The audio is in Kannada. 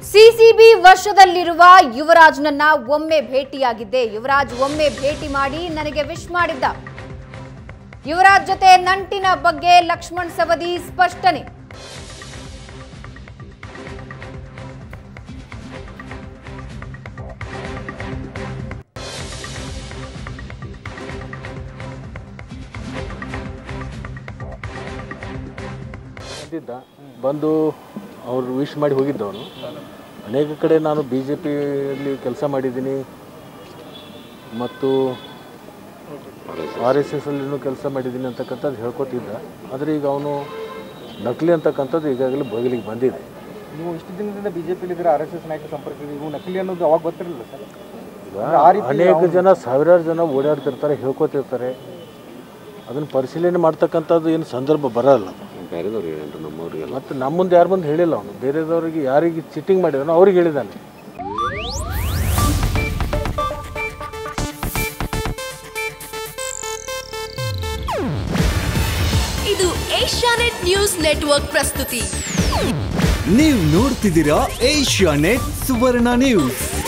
ಸಿಸಿಬಿ ವಶದಲ್ಲಿರುವ ಯುವರಾಜ್ನನ್ನ ಒಮ್ಮೆ ಭೇಟಿಯಾಗಿದ್ದೆ ಯುವರಾಜ್ ಒಮ್ಮೆ ಭೇಟಿ ಮಾಡಿ ನನಗೆ ವಿಶ್ ಮಾಡಿದ್ದ ಯುವರಾಜ್ ಜೊತೆ ನಂಟಿನ ಬಗ್ಗೆ ಲಕ್ಷ್ಮಣ್ ಸವದಿ ಸ್ಪಷ್ಟನೆ ಬಂದಿದ್ದ ಬಂದು ಅವ್ರು ವಿಶ್ ಮಾಡಿ ಹೋಗಿದ್ದವನು ಅನೇಕ ಕಡೆ ನಾನು ಬಿ ಜೆ ಪಿಯಲ್ಲಿ ಕೆಲಸ ಮಾಡಿದ್ದೀನಿ ಮತ್ತು ಆರ್ ಎಸ್ ಎಸ್ ಅಲ್ಲಿನೂ ಕೆಲಸ ಮಾಡಿದ್ದೀನಿ ಅಂತಕ್ಕಂಥದ್ದು ಹೇಳ್ಕೊತಿದ್ದ ಆದರೆ ಈಗ ಅವನು ನಕಲಿ ಅಂತಕ್ಕಂಥದ್ದು ಈಗಾಗಲೇ ಬಗಲಿಗೆ ಬಂದಿದೆ ನೀವು ಇಷ್ಟು ದಿನದಿಂದ ಬಿಜೆಪಿಲಿ ಇದ್ರೆ ಆರ್ ಎಸ್ ಎಸ್ ನಾಯಕರ ಸಂಪರ್ಕ ನೀವು ನಕಲಿ ಅನ್ನೋದು ಅವಾಗ ಗೊತ್ತಿರಲಿಲ್ಲ ಸರ್ ಈಗ ಅನೇಕ ಜನ ಸಾವಿರಾರು ಜನ ಓಡಾಡ್ತಿರ್ತಾರೆ ಹೇಳ್ಕೊತಿರ್ತಾರೆ ಅದನ್ನು ಪರಿಶೀಲನೆ ಮಾಡ್ತಕ್ಕಂಥದ್ದು ಏನು ಸಂದರ್ಭ ಬರಲ್ಲ ಬೇರೆದವ್ರು ಹೇಳಿ ನಮ್ಮವ್ರಿಗೆಲ್ಲ ಮತ್ತು ನಮ್ಮ ಮುಂದೆ ಯಾರ ಮುಂದೆ ಹೇಳಿಲ್ಲ ಅವನು ಬೇರೆದವರಿಗೆ ಯಾರಿಗೆ ಚಿಟ್ಟಿಂಗ್ ಮಾಡಿದಾನೋ ಅವ್ರಿಗೆ ಹೇಳಿದ್ದಾನೆ ಇದು ಏಷ್ಯಾನೆಟ್ ನ್ಯೂಸ್ ನೆಟ್ವರ್ಕ್ ಪ್ರಸ್ತುತಿ ನೀವು ನೋಡ್ತಿದ್ದೀರಾ ಏಷ್ಯಾ ನೆಟ್ ಸುವರ್ಣ ನ್ಯೂಸ್